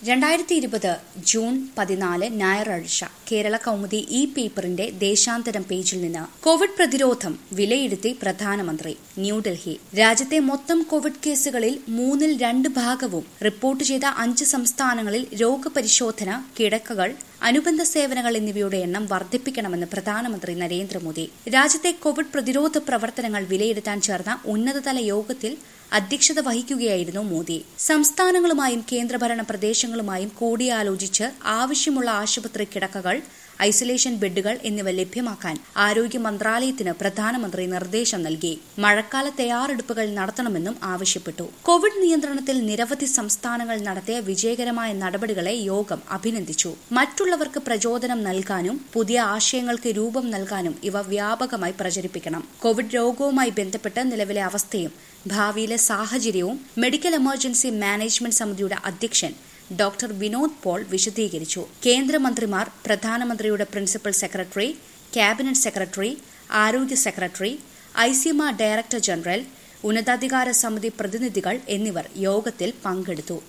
രണ്ടായിരത്തി ഇരുപത് ജൂൺ പതിനാല് ഞായറാഴ്ച കേരള കൗമുദി ഇ പേപ്പറിന്റെ ദേശാന്തരം പേജിൽ നിന്ന് കോവിഡ് പ്രതിരോധം വിലയിരുത്തി പ്രധാനമന്ത്രി ന്യൂഡൽഹി രാജ്യത്തെ മൊത്തം കോവിഡ് കേസുകളിൽ മൂന്നിൽ രണ്ട് ഭാഗവും റിപ്പോർട്ട് ചെയ്ത അഞ്ച് സംസ്ഥാനങ്ങളിൽ രോഗപരിശോധന കിടക്കകൾ അനുബന്ധ സേവനങ്ങൾ എന്നിവയുടെ എണ്ണം വർദ്ധിപ്പിക്കണമെന്ന് പ്രധാനമന്ത്രി നരേന്ദ്രമോദി രാജ്യത്തെ കോവിഡ് പ്രതിരോധ പ്രവർത്തനങ്ങൾ വിലയിരുത്താൻ ചേർന്ന ഉന്നതതല യോഗത്തിൽ അധ്യക്ഷത വഹിക്കുകയായിരുന്നു മോദി സംസ്ഥാനങ്ങളുമായും കേന്ദ്രഭരണ പ്രദേശങ്ങളുമായും കൂടിയാലോചിച്ച് ആവശ്യമുള്ള ആശുപത്രി കിടക്കകൾ ഐസൊലേഷൻ ബെഡുകൾ എന്നിവ ലഭ്യമാക്കാൻ ആരോഗ്യ മന്ത്രാലയത്തിന് പ്രധാനമന്ത്രി നിർദ്ദേശം നൽകി മഴക്കാല തയ്യാറെടുപ്പുകൾ നടത്തണമെന്നും ആവശ്യപ്പെട്ടു കോവിഡ് നിയന്ത്രണത്തിൽ നിരവധി സംസ്ഥാനങ്ങൾ നടത്തിയ വിജയകരമായ നടപടികളെ യോഗം അഭിനന്ദിച്ചു മറ്റുള്ളവർക്ക് പ്രചോദനം നൽകാനും പുതിയ ആശയങ്ങൾക്ക് രൂപം നൽകാനും ഇവ വ്യാപകമായി പ്രചരിപ്പിക്കണം കോവിഡ് രോഗവുമായി ബന്ധപ്പെട്ട് നിലവിലെ അവസ്ഥയും ഭാവിയിലെ സാഹചര്യവും മെഡിക്കൽ എമർജൻസി മാനേജ്മെന്റ് സമിതിയുടെ അധ്യക്ഷൻ ഡോക്ടർ വിനോദ് പോൾ വിശദീകരിച്ചു കേന്ദ്രമന്ത്രിമാർ പ്രധാനമന്ത്രിയുടെ പ്രിൻസിപ്പൽ സെക്രട്ടറി ക്യാബിനറ്റ് സെക്രട്ടറി ആരോഗ്യ സെക്രട്ടറി ഐസിഎംആർ ഡയറക്ടർ ജനറൽ ഉന്നതാധികാര സമിതി പ്രതിനിധികൾ എന്നിവർ യോഗത്തിൽ പങ്കെടുത്തു